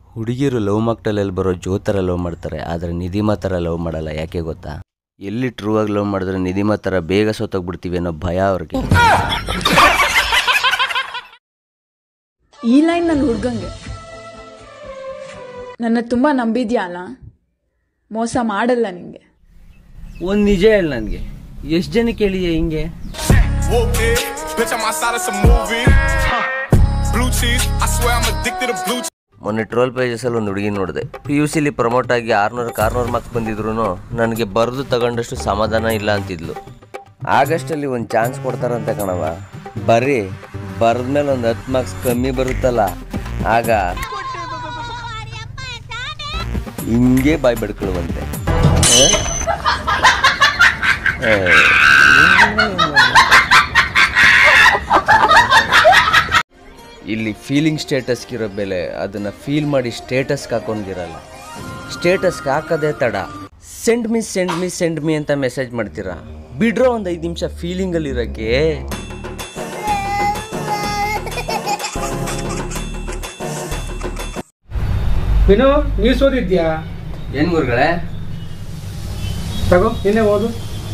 ಹುಡುಗಿರು ಲವ್ ಮಕ್ಟಲಲ್ಲಿ ಬರೋ ಜೋತರ ಲವ್ ಮಾಡ್ತಾರೆ ಆದರೆ ನಿಧಿಮ ಥರ ಲವ್ ಮಾಡಲ್ಲ ಯಾಕೆ ಗೊತ್ತಾ ಎಲ್ಲಿ ಟ್ರೂ ಆಗಿ ಲವ್ ಮಾಡಿದ್ರೆ ನಿಧಿಮ ಥರ ಬೇಗ ಸೋತೋಗ್ಬಿಡ್ತೀವಿ ಅನ್ನೋ ಭಯ ಅವ್ರಿಗೆ ಈ ಲೈನ್ ನನ್ನ ಹುಡ್ಗಂಗೆ ನನ್ನ ತುಂಬ ನಂಬಿದ್ಯಾ ಅಲ್ಲ ಮೋಸ ಮಾಡಲ್ಲ ನಿಂಗೆ ಒಂದು ನಿಜ ಹೇಳಿ ನನಗೆ ಎಷ್ಟು ಜನಕ್ಕೆ ಹೇಳಿದೆ ಹಿಂಗೆ Whoop it, bitch, I'm outside of some movie. Huh. Blue cheese, I swear I'm addicted to blue cheese. ಮೊನ್ನೆ ಟ್ರೋಲ್ ಪೇಜಸಲ್ಲಿ ಒಂದು ಹುಡುಗಿ ನೋಡಿದೆ ಪಿ ಯು ಸಿಲಿ ಪ್ರಮೋಟ್ ಆಗಿ ಆರ್ನೂರಕ್ಕೆ ಆರ್ನೂರು ಮಾರ್ಕ್ಸ್ ಬಂದಿದ್ರು ನನಗೆ ಬರೆದು ತಗೊಂಡಷ್ಟು ಸಮಾಧಾನ ಇಲ್ಲ ಅಂತಿದ್ಲು ಆಗಸ್ಟಲ್ಲಿ ಒಂದು ಚಾನ್ಸ್ ಕೊಡ್ತಾರಂತೆ ಕಣವ ಬರ್ರಿ ಬರೆದ್ಮೇಲೆ ಒಂದು ಹತ್ತು ಮಾರ್ಕ್ಸ್ ಕಮ್ಮಿ ಬರುತ್ತಲ್ಲ ಆಗ ಹಿಂಗೆ ಬಾಯ್ ಬಡ್ಕೊಳ್ಳುವಂತೆ ಆ? ಏ. ಇಲ್ಲಿ ಫೀಲಿಂಗ್ ಸ್ಟೇಟಸ್ಗಿರೋ ಬೆಲೆ ಅದನ್ನ ಫೀಲ್ ಮಾಡಿ ಸ್ಟೇಟಸ್ಗೆ ಹಾಕೊಂಡಿರಲ್ಲ ಸ್ಟೇಟಸ್ಗೆ ಹಾಕೋದೇ ತಡ send me send me send me ಅಂತ ಮೆಸೇಜ್ ಮಾಡ್ತೀರಾ ಬಿಡ್ರೋ ಒಂದು ಐದು ನಿಮಿಷ ಫೀಲಿಂಗಲ್ಲಿ ಇರೋಕ್ಕೆ ವಿನು ನ್ಯೂಸ್ ಓದಿದ್ಯಾ ಏನ್ ಗುರುಗಳೇ ತಗೋ ನಿನ್ನೆ ಓದು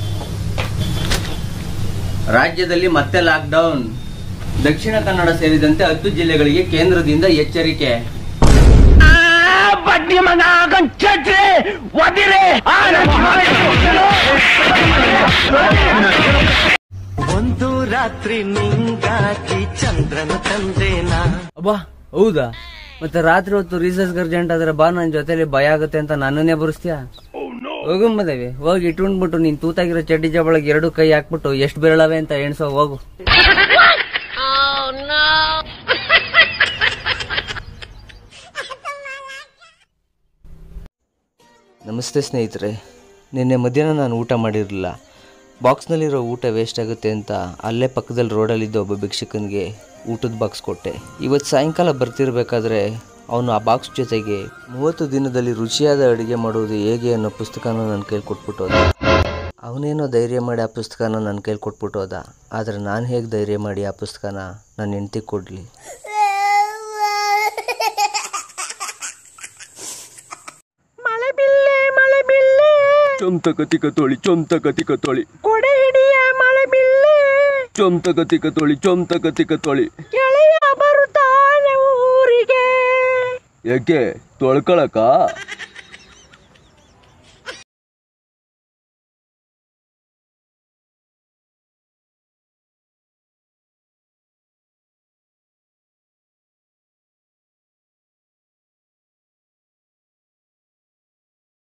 ರಾಜ್ಯದಲ್ಲಿ ಮತ್ತೆ ಲಾಕ್ಡೌನ್ ದಕ್ಷಿಣ ಕನ್ನಡ ಸೇರಿದಂತೆ ಹತ್ತು ಜಿಲ್ಲೆಗಳಿಗೆ ಕೇಂದ್ರದಿಂದ ಎಚ್ಚರಿಕೆ ಒಂದು ರಾತ್ರಿ ನಿಂಗಾಗಿ ಚಂದ್ರನ ತಂದೇನಾ ಅಬ್ಬಾ ಹೌದಾ ಮತ್ತೆ ರಾತ್ರಿ ಹೊತ್ತು ರೀಸರ್ಚ್ ಅರ್ಜೆಂಟ್ ಆದ್ರೆ ಬಾ ನನ್ನ ಜೊತೆಲಿ ಭಯ ಆಗುತ್ತೆ ಅಂತ ನನ್ನನ್ನೇ ಬರೆಸ್ತೀಯಾ ಹೋಗು ಮದೇವಿ ಹೋಗಿ ಇಟ್ಕೊಂಡ್ಬಿಟ್ಟು ನೀನ್ ತೂತಾಗಿರೋ ಚಡ್ಡಿ ಜಬಳಗೆ ಎರಡು ಕೈ ಹಾಕ್ಬಿಟ್ಟು ಎಷ್ಟು ಬೆರಳವೆ ಅಂತ ಎಣ್ಸೋ ಹೋಗು ನಮಸ್ತೆ ಸ್ನೇಹಿತರೆ ನಿನ್ನೆ ಮಧ್ಯಾಹ್ನ ನಾನು ಊಟ ಮಾಡಿರಲಿಲ್ಲ ಬಾಕ್ಸ್ನಲ್ಲಿರೋ ಊಟ ವೇಸ್ಟ್ ಆಗುತ್ತೆ ಅಂತ ಅಲ್ಲೇ ಪಕ್ಕದಲ್ಲಿ ರೋಡಲ್ಲಿದ್ದ ಒಬ್ಬ ಭಿಕ್ಷಕನಿಗೆ ಊಟದ ಬಾಕ್ಸ್ ಕೊಟ್ಟೆ ಇವತ್ತು ಸಾಯಂಕಾಲ ಬರ್ತಿರ್ಬೇಕಾದ್ರೆ ಅವನು ಆ ಬಾಕ್ಸ್ ಜೊತೆಗೆ ಮೂವತ್ತು ದಿನದಲ್ಲಿ ರುಚಿಯಾದ ಅಡುಗೆ ಮಾಡುವುದು ಹೇಗೆ ಅನ್ನೋ ಪುಸ್ತಕನ ನನ್ನ ಕೈಲಿ ಕೊಟ್ಬಿಟ್ಟು ಹೋದ ಅವನೇನೋ ಧೈರ್ಯ ಮಾಡಿ ಆ ಪುಸ್ತಕನ ನನ್ನ ಕೈಲಿ ಕೊಟ್ಬಿಟ್ಟು ಹೋದ ಆದರೆ ನಾನು ಹೇಗೆ ಧೈರ್ಯ ಮಾಡಿ ಆ ಪುಸ್ತಕನ ನನ್ನ ಹೆಂಡ್ತಿ ಕೊಡಲಿ ಚೊಂತ ಕತಿ ಕತೋಳಿ ಚೊಂತ ಕತಿ ಕತೋಳಿ ಕೊಡೆ ಹಿಡಿಯ ಮಳೆ ಬಿಲ್ಲೆ ಚೊಂತ ಕತಿ ಕತೋಳಿ ಚೊಂತ ಕತಿ ಕತೋಳಿ ಗೆಳೆಯ ಬರುತ್ತಾನೆ ಊರಿಗೆ ಯಾಕೆ ತೊಳ್ಕೊಳಕ